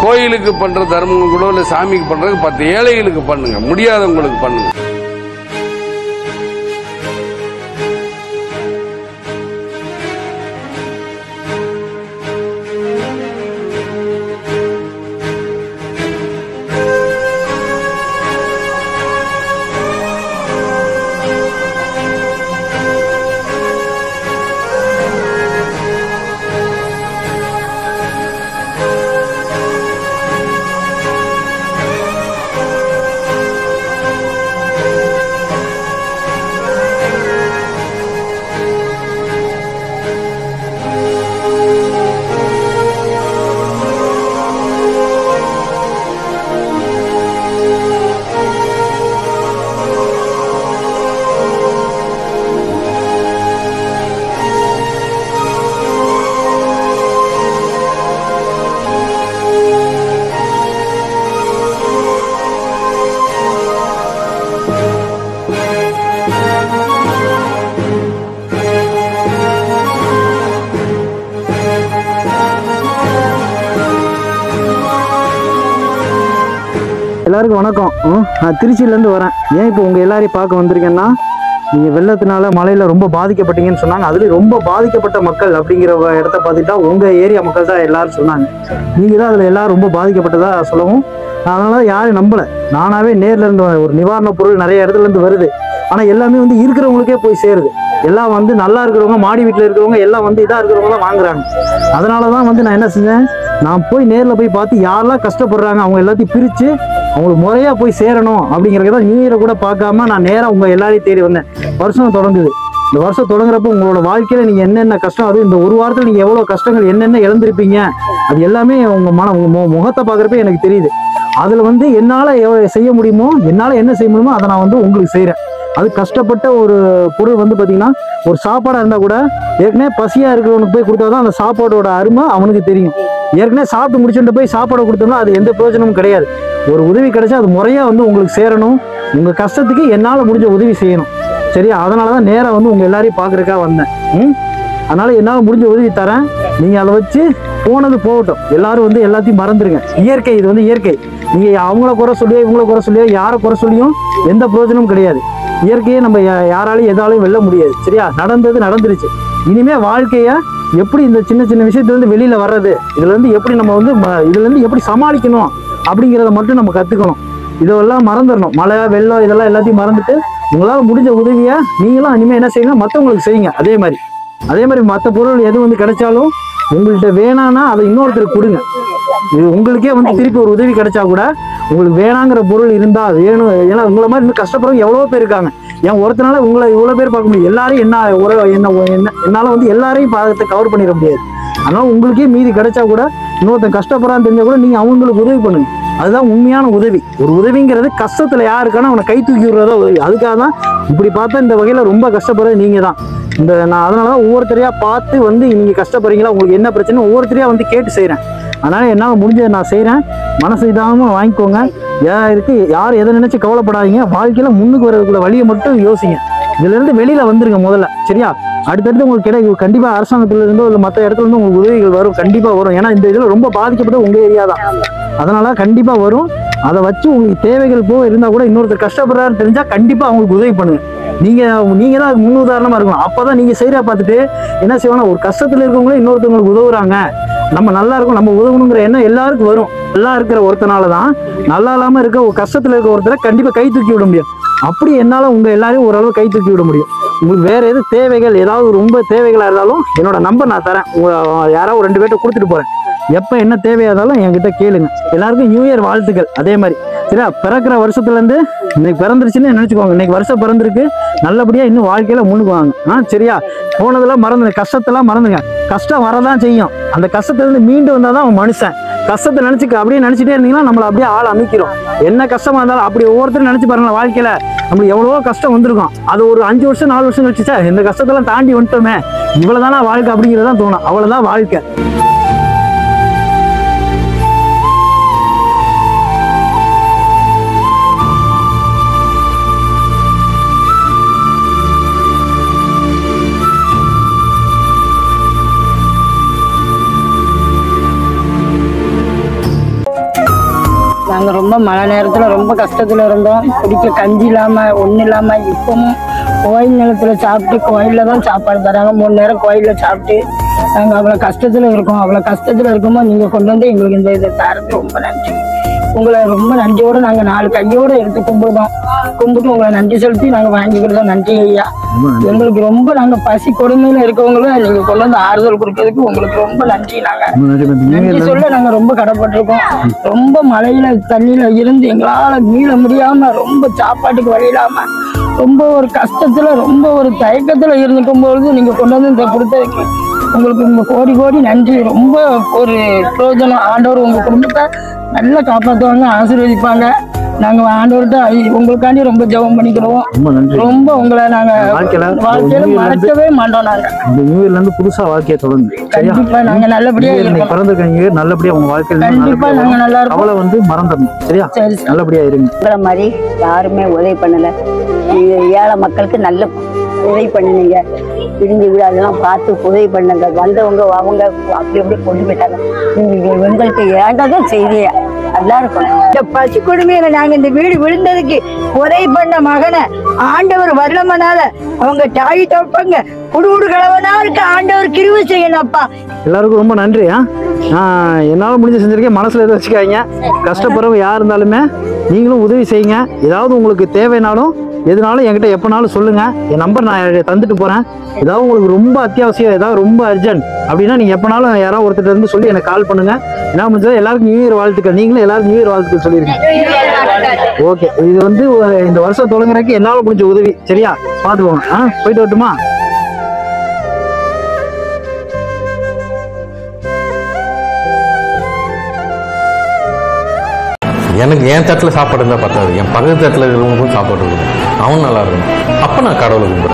கோயிலுக்கு பண்ற தர்மம் கூட இல்ல சாமிக்கு பண்றதுக்கு பத்து ஏழைகளுக்கு பண்ணுங்க முடியாதவங்களுக்கு பண்ணுங்க எல்லாருக்கும் வணக்கம் ம், நான் திருச்சியிலேருந்து வரேன் ஏன் இப்போ உங்கள் எல்லாரையும் பார்க்க வந்திருக்கேன்னா நீங்கள் வெள்ளத்தினால மழையில் ரொம்ப பாதிக்கப்பட்டீங்கன்னு சொன்னாங்க அதுலேயும் ரொம்ப பாதிக்கப்பட்ட மக்கள் அப்படிங்கிற வ- இடத்த பார்த்துட்டா உங்கள் ஏரியா மக்கள் தான் எல்லாரும் சொன்னாங்க நீங்கள் தான் அதில் எல்லாரும் ரொம்ப பாதிக்கப்பட்டதா சொல்லவும் அதனால யாரும் நம்பலை நானாவே நேர்ல இருந்து வரேன். ஒரு நிவாரணப் பொருள் நிறைய இடத்துல இருந்து வருது ஆனால் எல்லாமே வந்து இருக்கிறவங்களுக்கே போய் சேருது எல்லாம் வந்து நல்லா இருக்கிறவங்க மாடி வீட்டில் இருக்கிறவங்க எல்லாம் வந்து இதாக இருக்கிறவங்க தான் வாங்குறாங்க அதனால தான் வந்து நான் என்ன செஞ்சேன் நான் போய் நேரில் போய் பார்த்து யாரெல்லாம் கஷ்டப்படுறாங்க அவங்க எல்லாத்தையும் பிரித்து அவங்களுக்கு முறையாக போய் சேரணும் அப்படிங்கிறத நியூ இயரை கூட பார்க்காம நான் நேராக உங்கள் எல்லாரையும் தேடி வந்தேன் வருஷம் தொடங்குது இந்த வருஷம் தொடங்குறப்ப உங்களோட வாழ்க்கையில் நீங்கள் என்னென்ன கஷ்டம் அது இந்த ஒரு வாரத்தில் நீங்கள் எவ்வளோ கஷ்டங்கள் என்னென்ன இழந்திருப்பீங்க அது எல்லாமே உங்கள் மன உங்கள் மு- முகத்தை பார்க்குறப்ப எனக்கு தெரியுது அதில் வந்து என்னால் செய்ய முடியுமோ என்னால் என்ன செய்ய முடியுமோ அதை நான் வந்து உங்களுக்கு செய்கிறேன் அது கஷ்டப்பட்ட ஒரு பொருள் வந்து பார்த்தீங்கன்னா ஒரு சாப்பாடாக இருந்தால் கூட ஏற்கனவே பசியாக இருக்கிறவனுக்கு போய் கொடுத்தா தான் அந்த சாப்பாடோட அருமை அவனுக்கு தெரியும் ஏற்கனவே சாப்பிட்டு முடிச்சுட்டு போய் சாப்பாடை கொடுத்தோம்னா அது எந்த பிரயோஜனமும் கிடையாது ஒரு உதவி கிடைச்சா அது முறையாக வந்து உங்களுக்கு சேரணும் உங்கள் கஷ்டத்துக்கு என்னால் முடிஞ்ச உதவி செய்யணும் சரியா அதனால தான் நேராக வந்து உங்கள் எல்லாரையும் பார்க்குறக்கா வந்தேன் ம் அதனால் என்னால் முடிஞ்ச உதவி தரேன் நீங்கள் அதை வச்சு போனது போகட்டும் எல்லாரும் வந்து எல்லாத்தையும் மறந்துடுங்க இயற்கை இது வந்து இயற்கை நீங்கள் அவங்கள குறை சொல்லியோ இவங்கள குறை சொல்லியோ யாரை குறை சொல்லியும் எந்த பிரயோஜனமும் கிடையாது இயற்கையை நம்ம யா- யாராலையும் எதாலையும் வெல்ல முடியாது சரியா நடந்தது நடந்துருச்சு இனிமே வாழ்க்கையை எப்படி இந்த சின்ன சின்ன விஷயத்துலேருந்து வெளியில் வர்றது இதுலேருந்து எப்படி நம்ம வந்து ம- இதுலேருந்து எப்படி சமாளிக்கணும் அப்படிங்கிறத மட்டும் நம்ம கற்றுக்கணும் இதெல்லாம் மறந்துடணும் மழை வெள்ளம் இதெல்லாம் எல்லாத்தையும் மறந்துட்டு உங்களால் முடிஞ்ச உதவியை நீங்களும் இனிமேல் என்ன செய்யணும் மற்றவங்களுக்கு செய்யுங்க அதே மாதிரி அதே மாதிரி மற்ற பொருள் எது வந்து கிடைச்சாலும் உங்கள்கிட்ட வேணான்னா அதை இன்னொருத்தருக்கு கொடுங்க இது உங்களுக்கே வந்து திருப்பி ஒரு உதவி கிடைச்சா கூட உங்களுக்கு வேணாங்கிற பொருள் இருந்தா வேணும் ஏன்னா உங்களை மாதிரி இன்னும் கஷ்டப்படுறவங்க எவ்வளோ பேர் இருக்காங்க ஏன் ஒருத்தனால உங்களை இவ்வளோ பேர் பார்க்க முடியும் எல்லாரையும் என்ன ஒரு என்ன என்ன என்னால் வந்து எல்லாரையும் பார்த்து கவர் பண்ணிட முடியாது அதனால உங்களுக்கே மீதி கிடைச்சா கூட இன்னொருத்தன் கஷ்டப்படுறான்னு தெரிஞ்சா கூட நீங்கள் அவங்களுக்கு உதவி பண்ணுங்க அதுதான் உண்மையான உதவி ஒரு உதவிங்கிறது கஷ்டத்தில் யாருக்கான அவனை கை தூக்கி விடுறதா உதவி அதுக்காக தான் இப்படி பார்த்தா இந்த வகையில் ரொம்ப கஷ்டப்படுறது நீங்கள் தான் இந்த நான் அதனால தான் ஒவ்வொருத்தரையாக பார்த்து வந்து நீங்கள் கஷ்டப்படுறீங்களா உங்களுக்கு என்ன பிரச்சனை ஒவ்வொருத்தரையாக வந்து கேட்டு செய்கிறேன் அதனால் என்னால் முடிஞ்சதை நான் செய்கிறேன் மனசு இதாமல் வாங்கிக்கோங்க யாருக்கு யார் எதை நினச்சி கவலைப்படாதீங்க வாழ்க்கையில் முன்னுக்கு வரதுக்குள்ள வழியை மட்டும் யோசிங்க இதுலேருந்து வெளியில் வந்துருங்க முதல்ல சரியா அடுத்தடுத்து உங்களுக்கு கிடைக்கும் கண்டிப்பாக அரசாங்கத்துல இருந்தோ இல்லை மற்ற இடத்துல இருந்து உங்களுக்கு உதவிகள் வரும் கண்டிப்பாக வரும் ஏன்னா இந்த இதில் ரொம்ப பாதிக்கப்பட்டது உங்கள் ஏரியா தான் அதனால கண்டிப்பாக வரும் அதை வச்சு உங்களுக்கு தேவைகள் போக இருந்தால் கூட இன்னொருத்தர் கஷ்டப்படுறாரு தெரிஞ்சால் கண்டிப்பாக அவங்களுக்கு உதவி பண்ணுங்க நீங்கள் நீங்கள் தான் அதுக்கு முன் உதாரணமாக இருக்கணும் அப்போ தான் நீங்கள் செய்கிற பார்த்துட்டு என்ன செய்வாங்கன்னா ஒரு கஷ்டத்தில் இருக்கவங்களும் இன்னொருத்தவங்களுக்கு உதவுறாங்க நம்ம நல்லா இருக்கும் நம்ம உதவணுங்கிற எண்ணம் எல்லாருக்கும் வரும் நல்லா இருக்கிற ஒருத்தனால தான் நல்லா இல்லாமல் இருக்க ஒரு கஷ்டத்தில் இருக்க ஒருத்தரை கண்டிப்பாக கை தூக்கி விட முடியும் அப்படி என்னால் உங்கள் எல்லாரையும் ஓரளவு கை தூக்கி விட முடியும் உங்களுக்கு வேறு எது தேவைகள் ஏதாவது ரொம்ப தேவைகளாக இருந்தாலும் என்னோட நம்பர் நான் தரேன் உங்கள் யாராவது ஒரு ரெண்டு பேர்ட்ட கொடுத்துட்டு போகிறேன் எப்போ என்ன தேவையாக இருந்தாலும் என்கிட்ட கேளுங்க எல்லாருக்கும் நியூ இயர் வாழ்த்துக்கள் அதே மாதிரி சரியா பிறக்கிற வருஷத்துலேருந்து இன்னைக்கு பிறந்துருச்சுன்னு நினச்சிக்கோங்க இன்னைக்கு வருஷம் பிறந்திருக்கு நல்லபடியாக இன்னும் வாழ்க்கையில் முன்னுக்கு வாங்க ஆ சரியா போனதெல்லாம் மறந்துங்க கஷ்டத்தெல்லாம் மறந்துங்க கஷ்டம் வரதான் செய்யும் அந்த கஷ்டத்துலேருந்து மீண்டு வந்தால் தான் அவன் மனுஷன் கஷ்டத்தை நினச்சிக்க அப்படியே நினச்சிட்டே இருந்தீங்கன்னா நம்மளை அப்படியே ஆள் அமைக்கிறோம் என்ன கஷ்டமா இருந்தாலும் அப்படி ஒவ்வொருத்தரும் நினச்சி பாருங்களேன் வாழ்க்கையில் நம்மளுக்கு எவ்வளவோ கஷ்டம் வந்திருக்கும் அது ஒரு அஞ்சு வருஷம் நாலு வருஷம் கழிச்சுச்சா இந்த கஷ்டத்தெல்லாம் தாண்டி வந்துட்டோமே இவ்வளோதானா வாழ்க்கை அப்படிங்கிறதான் தோணும் அவ்வளோதான் வாழ்க்கை நாங்கள் ரொம்ப மழை நேரத்தில் ரொம்ப கஷ்டத்தில் இருந்தோம் குடிக்க கஞ்சி இல்லாமல் ஒன்றும் இல்லாமல் இப்பவும் கோயில் நிலத்தில் சாப்பிட்டு கோயிலில் தான் சாப்பாடு தராங்க மூணு நேரம் கோயிலில் சாப்பிட்டு நாங்கள் அவ்வளோ கஷ்டத்தில் இருக்கோம் அவ்வளோ கஷ்டத்தில் இருக்கும்போது நீங்கள் கொண்டு வந்து எங்களுக்கு இந்த இதை தரது ரொம்ப நன்றி உங்களை ரொம்ப நன்றியோடு நாங்கள் நாலு கையோடு எடுத்து கும்பிடுதோம் கும்பிட்டு உங்களை நன்றி செலுத்தி நாங்கள் வாங்கிக்கிறதோம் நன்றி ஐயா எங்களுக்கு ரொம்ப நாங்கள் பசி கொடுமையில் இருக்கவங்களும் நீங்கள் கொண்டு வந்து ஆறுதல் கொடுக்கறதுக்கு உங்களுக்கு ரொம்ப நன்றி நாங்கள் ரொம்ப நன்றி மேம். நன்றி நீங்க சொல்ல நாங்க ரொம்ப கடப்பட்டிருக்கோம் ரொம்ப மழையில தண்ணியில இருந்து எங்களால மீள முடியாம ரொம்ப சாப்பாட்டுக்கு வழி இல்லாம ரொம்ப ஒரு கஷ்டத்துல ரொம்ப ஒரு தயக்கத்துல இருந்துக்கும் பொழுது நீங்க கொண்டு வந்து இந்த கொடுத்ததுக்கு உங்களுக்கு உங்க கோடி கோடி நன்றி ரொம்ப ஒரு பிரயோஜனம் ஆண்டவர் உங்க குடும்பத்தை நல்லா காப்பாத்துவாங்க ஆசீர்வதிப்பாங்க நாங்க ஆண்டவர்கிட்ட ஐ- உங்களுக்காண்டி ரொம்ப ஜெபம் பண்ணிக்கிறோம் ரொம்ப நன்றி ரொம்ப உங்களை நாங்க வாழ்க்கையில வாழ்க்கையில உண்மையில இருந்து- மறக்கவே மாட்டோம் நாங்க இந்த நியூ இயர்ல இருந்து புதுசா வாழ்க்கையை தொடர்ந்து சரியா கண்டிப்பா நாங்க நல்லபடியா நியூ இயர் நீங்க இருக்கோம் பிறந்திருக்க நியூ இயர் நல்லபடியா உங்க வாழ்க்கையில கண்டிப்பா நல்லபடியா நாங்க நல்லா இருப்போம் அவளை வந்து மறந்துடணும் சரியா சரி சரி நல்லபடியா இருங்க உங்களை மாதிரி யாருமே உதவி பண்ணல நீங்க ஏழை மக்களுக்கு நல்ல உதவி பண்ணுனீங்க பிரிஞ்சு வீடு அதெல்லாம் பார்த்து உதவி பண்ணுங்க வந்தவங்க அவங்க அப்படி அப்படி கொண்டு போயிட்டாங்க நீங்க எங்களுக்கு ஏண்டதான் செய்திய நல்லா இருக்கணும் இந்த பசி கொடுமையில நாங்க இந்த வீடு விழுந்ததுக்கு உதவி பண்ண மகனை ஆண்டவர் வரலமனால அவங்க தாய் தப்பங்க குடுகுடு கலவனாருக்கு ஆண்டவர் கிருவை செய்யணும் அப்பா எல்லாருக்கும் ரொம்ப நன்றி ஆ நான் என்னால் முடிஞ்ச செஞ்சிருக்கேன் மனசில் எதுவும் வச்சுக்காதீங்க கஷ்டப்படுறவங்க யார் இருந்தாலுமே நீங்களும் உதவி செய்யுங்க ஏதாவது உங்களுக்கு தேவைனாலும் எதுனாலும் என்கிட்ட எப்போனாலும் சொல்லுங்கள் என் நம்பர் நான் தந்துட்டு போகிறேன் ஏதாவது உங்களுக்கு ரொம்ப அத்தியாவசியம் ஏதாவது ரொம்ப அர்ஜென்ட் அப்படின்னா நீங்கள் எப்போனாலும் யாராவது ஒருத்தர் இருந்து சொல்லி எனக்கு கால் பண்ணுங்கள் என்ன முடிஞ்சதோ எல்லாருக்கும் நியூ இயர் வாழ்த்துக்கள் நீங்களும் எல்லாரும் நியூ இயர் வாழ்த்துக்கள் சொல்லியிருக்கீங்க ஓகே இது வந்து ஒரு- இந்த வருஷம் தொடங்குறதுக்கு என்னால் முடிஞ்ச உதவி சரியா பார்த்துக்கோங்க ஆ போயிட்டு வரட்டுமா எனக்கு என் தட்டில் சாப்பாடு இருந்தால் பத்தாது என் பக்கத்து தட்டில் இருக்கிறவங்களுக்கும் சாப்பாடு இருக்கணும் அவன் நல்லா இருக்கணும் அப்போ நான் கடவுளை கும்பிடுறேன்